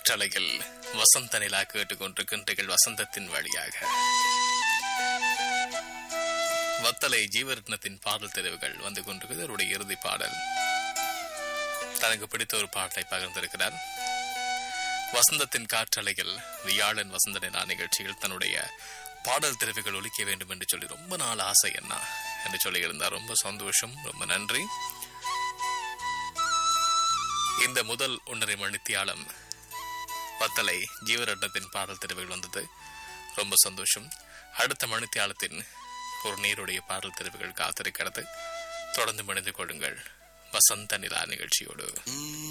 காற்றலையில் வசந்த நிலா கேட்டுக்கொண்டிருக்கின்றீர்கள் வசந்தத்தின் வழியாக வத்தலை ஜீவரத்னத்தின் பாடல் தெரிவுகள் வந்து கொண்டிருக்கிறது அவருடைய இறுதி பாடல் தனக்கு பிடித்த ஒரு பாட்டை பகிர்ந்திருக்கிறார் வசந்தத்தின் காற்றலையில் வியாழன் வசந்த நிலா நிகழ்ச்சியில் தன்னுடைய பாடல் தெரிவுகள் ஒலிக்க வேண்டும் என்று சொல்லி ரொம்ப நாள் ஆசை என்ன என்று சொல்லி இருந்தார் ரொம்ப சந்தோஷம் ரொம்ப நன்றி இந்த முதல் ஒன்றரை மணித்தியாலம் வத்தலை ஜீவரத்னத்தின் பாடல் தெரிவுகள் வந்தது ரொம்ப சந்தோஷம் அடுத்த மணித்தியாலத்தின் ஒரு நீருடைய பாடல் தெரிவுகள் காத்திருக்கிறது தொடர்ந்து மணிந்து கொள்ளுங்கள் வசந்த நிலா நிகழ்ச்சியோடு